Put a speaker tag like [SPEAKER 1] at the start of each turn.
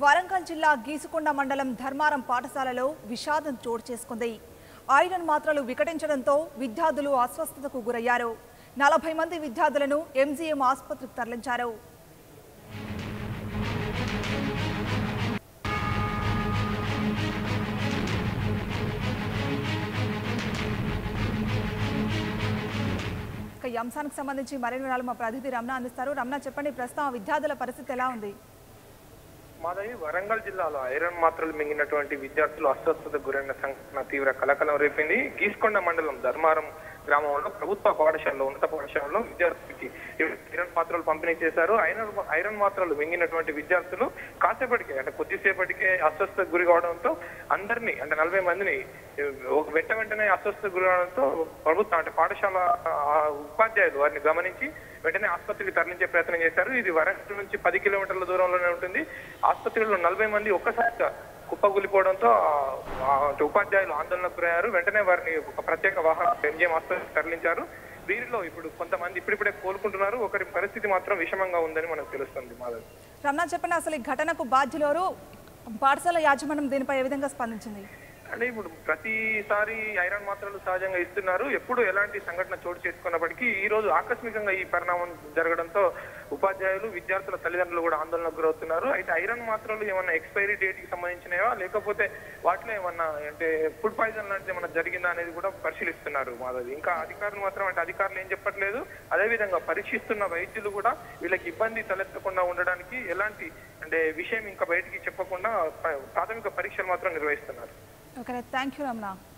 [SPEAKER 1] వరంగల్ జిల్లా గీసుకొండ మండలం ధర్మారం పాఠశాలలో విషాదం చోటు చేసుకుంది ఐరన్ మాత్రలు వికటించడంతో విద్యార్థులు అస్వస్థతకు గురయ్యారు నలభై మంది విద్యార్థులను ఎంజీఎం ఆసుపత్రికి తరలించారు ఇక ఈ అంశానికి సంబంధించి మరిన్ని వివరాలు మా ప్రతినిధి రమణ అందిస్తారు రమణ చెప్పండి ప్రస్తుతం ఆ విద్యార్థుల పరిస్థితి ఎలా ఉంది
[SPEAKER 2] మాధవి వరంగల్ జిల్లాలో ఐరన్ మాత్రలు మింగినటువంటి విద్యార్థులు అస్వస్థతకు గురైన సంఘటన తీవ్ర కలకలం రేపింది గీసుకొండ మండలం ధర్మారం గ్రామంలో ప్రభుత్వ పాఠశాలలో ఉన్నత పాఠశాలలో విద్యార్థులకి ఐరన్ మాత్రలు పంపిణీ చేశారు ఐరన్ ఐరన్ మాత్రలు మింగినటువంటి విద్యార్థులు కాసేపటికే అంటే కొద్దిసేపటికే అస్వస్థతకు గురి కావడంతో అందరినీ అంటే నలభై మందిని ఒక వెంట వెంటనే అస్వస్థతకు గురి కావడంతో ప్రభుత్వం అంటే పాఠశాల ఆ, ఉపాధ్యాయులు వారిని గమనించి వెంటనే ఆసుపత్రికి తరలించే ప్రయత్నం చేశారు ఇది వరంగల్ నుంచి పది కిలోమీటర్ల దూరంలోనే ఉంటుంది ఆసుపత్రిలో నలభై మంది ఒక్కసారిగా కుప్పగూలిపోవడంతో ఆ- ఆ ఉపాధ్యాయులు ఆందోళనకు గురయ్యారు వెంటనే వారిని ఒక ప్రత్యేక వాహనం ఎంజిఎం ఆసుపత్రికి తరలించారు వీరిలో ఇప్పుడు కొంతమంది ఇప్పుడిప్పుడే కోలుకుంటున్నారు ఒకరి పరిస్థితి మాత్రం విషమంగా ఉందని మనకు తెలుస్తుంది మాధవ్
[SPEAKER 1] రమణ చెప్పండి అసలు ఈ ఘటనకు బాధ్యులెవరు పాఠశాల యాజమాన్యం దీనిపై ఏ విధంగా స్పందించింది
[SPEAKER 2] అంటే ఇప్పుడు ప్రతిసారి ఐరన్ మాత్రలు సహజంగా ఇస్తున్నారు ఎప్పుడు ఎలాంటి సంఘటన చోటు చేసుకున్నప్పటికీ ఈ రోజు ఆకస్మికంగా ఈ పరిణామం జరగడంతో ఉపాధ్యాయులు విద్యార్థుల తల్లిదండ్రులు కూడా ఆందోళనకు గురవుతున్నారు అయితే ఐరన్ మాత్రలు ఏమన్నా ఎక్స్పైరీ డేట్ కి సంబంధించినవా లేకపోతే వాటిలో ఏమన్నా అంటే ఫుడ్ పాయిజన్ లాంటిది ఏమన్నా జరిగిందా అనేది కూడా పరిశీలిస్తున్నారు మాధవి ఇంకా అధికారులు మాత్రం అంటే అధికారులు ఏం చెప్పట్లేదు అదేవిధంగా పరీక్షిస్తున్న వైద్యులు కూడా వీళ్ళకి ఇబ్బంది తలెత్తకుండా ఉండడానికి ఎలాంటి అంటే విషయం ఇంకా బయటికి చెప్పకుండా ప్ర- ప్రాథమిక పరీక్షలు మాత్రం నిర్వహిస్తున్నారు
[SPEAKER 1] ఓకే థ్యాంక్ యూ రమణ